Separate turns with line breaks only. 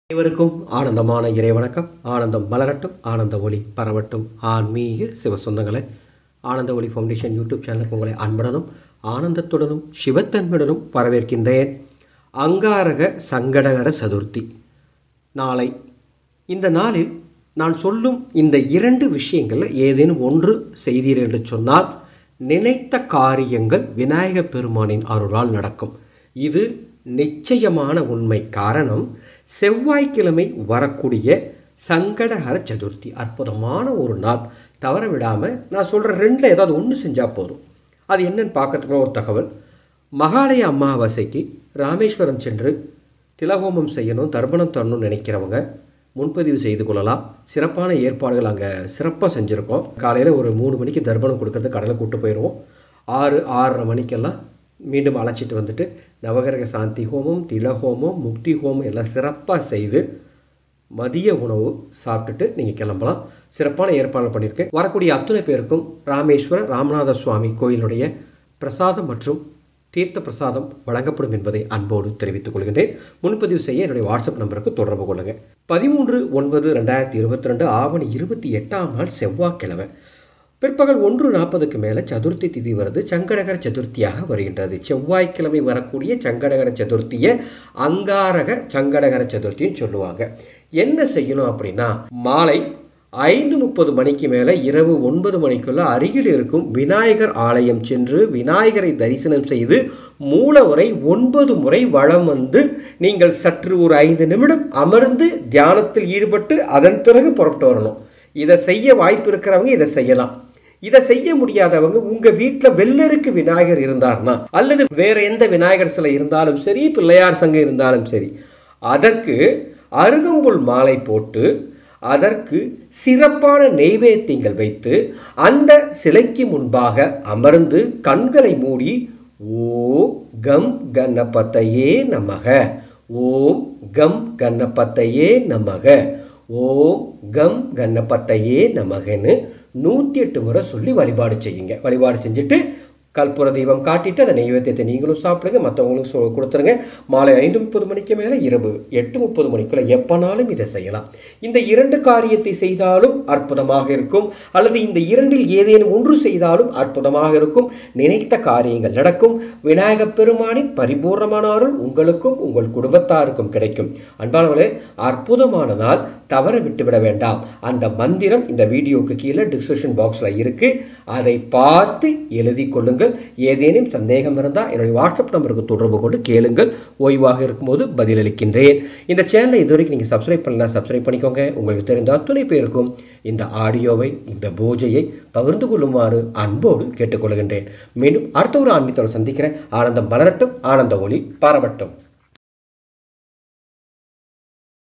அனைவருக்கும் ஆனந்தமான இறை வணக்கம் ஆனந்தம் மலரட்டும் ஆனந்த ஒளி பரவட்டும் ஆன்மீக சிவ சொந்தங்களே ஆனந்த ஒளி ஃபவுண்டேஷன் யூடியூப் சேனலுக்கு உங்களை அன்புடனும் ஆனந்தத்துடனும் சிவத்தன்மையுடனும் வரவேற்கின்றேன் அங்காரக சங்கடகர சதுர்த்தி நாளை இந்த நாளில் நான் சொல்லும் இந்த இரண்டு விஷயங்களில் ஏதேனும் ஒன்று செய்தீர் என்று சொன்னால் நினைத்த காரியங்கள் விநாயகப் பெருமானின் அருளால் நடக்கும் இது நிச்சயமான உண்மை காரணம் செவ்வாய்க்கிழமை வரக்கூடிய சங்கடஹர சதுர்த்தி அற்புதமான ஒரு நாள் தவற விடாமல் நான் சொல்கிற ரெண்டில் ஏதாவது ஒன்று செஞ்சால் போதும் அது என்னன்னு பார்க்கறதுக்குள்ள ஒரு தகவல் மகாலய அமாவாசைக்கு ராமேஸ்வரம் சென்று திலஹோமம் செய்யணும் தர்ப்பணம் தரணும்னு நினைக்கிறவங்க முன்பதிவு செய்து கொள்ளலாம் சிறப்பான ஏற்பாடுகள் அங்கே சிறப்பாக செஞ்சுருக்கோம் காலையில் ஒரு மூணு மணிக்கு தர்ப்பணம் கொடுக்கறது கடலை கூட்டு போயிடுவோம் ஆறு ஆறரை மணிக்கெல்லாம் மீண்டும் அழைச்சிட்டு வந்துட்டு நவகிரக சாந்தி ஹோமம் திலஹோமம் முக்தி ஹோமம் எல்லாம் சிறப்பாக செய்து மதிய உணவு சாப்பிட்டுட்டு நீங்கள் கிளம்பலாம் சிறப்பான ஏற்பாடு பண்ணியிருக்கேன் வரக்கூடிய அத்துணை பேருக்கும் ராமேஸ்வர ராமநாத சுவாமி கோயிலுடைய பிரசாதம் மற்றும் தீர்த்த பிரசாதம் வழங்கப்படும் என்பதை அன்போடு தெரிவித்துக் கொள்கின்றேன் முன்பதிவு செய்ய என்னுடைய வாட்ஸ்அப் நம்பருக்கு தொடர்பு கொள்ளுங்கள் பதிமூன்று ஒன்பது ரெண்டாயிரத்தி இருபத்தி ரெண்டு ஆவணி இருபத்தி எட்டாம் நாள் செவ்வாய்க்கிழமை பிற்பகல் ஒன்று நாற்பதுக்கு மேலே சதுர்த்தி திதி வருது சங்கடகர சதுர்த்தியாக வருகின்றது செவ்வாய்க்கிழமை வரக்கூடிய சங்கடகர சதுர்த்தியை அங்காரக சங்கடகர சதுர்த்தின்னு சொல்லுவாங்க என்ன செய்யணும் அப்படின்னா மாலை ஐந்து முப்பது மணிக்கு மேலே இரவு ஒன்பது மணிக்குள்ள அருகில் இருக்கும் விநாயகர் ஆலயம் சென்று விநாயகரை தரிசனம் செய்து மூலவரை ஒன்பது முறை வளம் வந்து நீங்கள் சற்று ஒரு ஐந்து நிமிடம் அமர்ந்து தியானத்தில் ஈடுபட்டு அதன் பிறகு புறப்பட்டு வரணும் இதை செய்ய வாய்ப்பு இருக்கிறவங்க இதை செய்யலாம் இதை செய்ய முடியாதவங்க உங்க வீட்டில் வெள்ளருக்கு விநாயகர் இருந்தார்னா அல்லது வேற எந்த விநாயகர் சிலை இருந்தாலும் சரி பிள்ளையார் சங்கம் இருந்தாலும் சரி அதற்கு அருகம்புல் மாலை போட்டு அதற்கு சிறப்பான நெய்வேத்தியங்கள் வைத்து அந்த சிலைக்கு முன்பாக அமர்ந்து கண்களை மூடி ஓம் கம் கணபதையே நமக ஓம் கம் கணபதையே நமக ஓம் கம் கணபதையே நமகன்னு நூற்றி எட்டு முறை சொல்லி வழிபாடு செய்யுங்க வழிபாடு செஞ்சுட்டு கற்பூர தீபம் காட்டிட்டு அந்த நெய்வேத்தியத்தை நீங்களும் சாப்பிடுங்க மற்றவங்களும் சொ கொடுத்துருங்க மாலை ஐந்து முப்பது மணிக்கு மேலே இரவு எட்டு முப்பது மணிக்குள்ள எப்போனாலும் இதை செய்யலாம் இந்த இரண்டு காரியத்தை செய்தாலும் அற்புதமாக இருக்கும் அல்லது இந்த இரண்டில் ஏதேனும் ஒன்று செய்தாலும் அற்புதமாக இருக்கும் நினைத்த காரியங்கள் நடக்கும் விநாயகப் பெருமானின் பரிபூர்ணமான அருள் உங்களுக்கும் உங்கள் குடும்பத்தாருக்கும் கிடைக்கும் அன்பானவர்களே அற்புதமான நாள் தவற விட்டுவிட வேண்டாம் அந்த மந்திரம் இந்த வீடியோக்கு கீழே டிஸ்கிரிப்ஷன் பாக்ஸில் இருக்குது அதை பார்த்து எழுதி கொள்ளுங்கள் ஏதேனும் சந்தேகம் இருந்தால் என்னுடைய வாட்ஸ்அப் நம்பருக்கு தொடர்பு கொண்டு கேளுங்கள் ஓய்வாக இருக்கும்போது பதிலளிக்கின்றேன் இந்த சேனலை இது வரைக்கும் நீங்கள் சப்ஸ்கிரைப் பண்ணலாம் சப்ஸ்கிரைப் பண்ணிக்கோங்க உங்களுக்கு தெரிந்த அத்துணை பேருக்கும் இந்த ஆடியோவை இந்த பூஜையை பகிர்ந்து கொள்ளுமாறு அன்போடு கேட்டுக்கொள்கின்றேன் மீண்டும் அடுத்த ஒரு ஆன்மீகத்தோடு சந்திக்கிறேன் ஆனந்தம் மலரட்டும் ஆனந்த ஒளி பரவட்டும்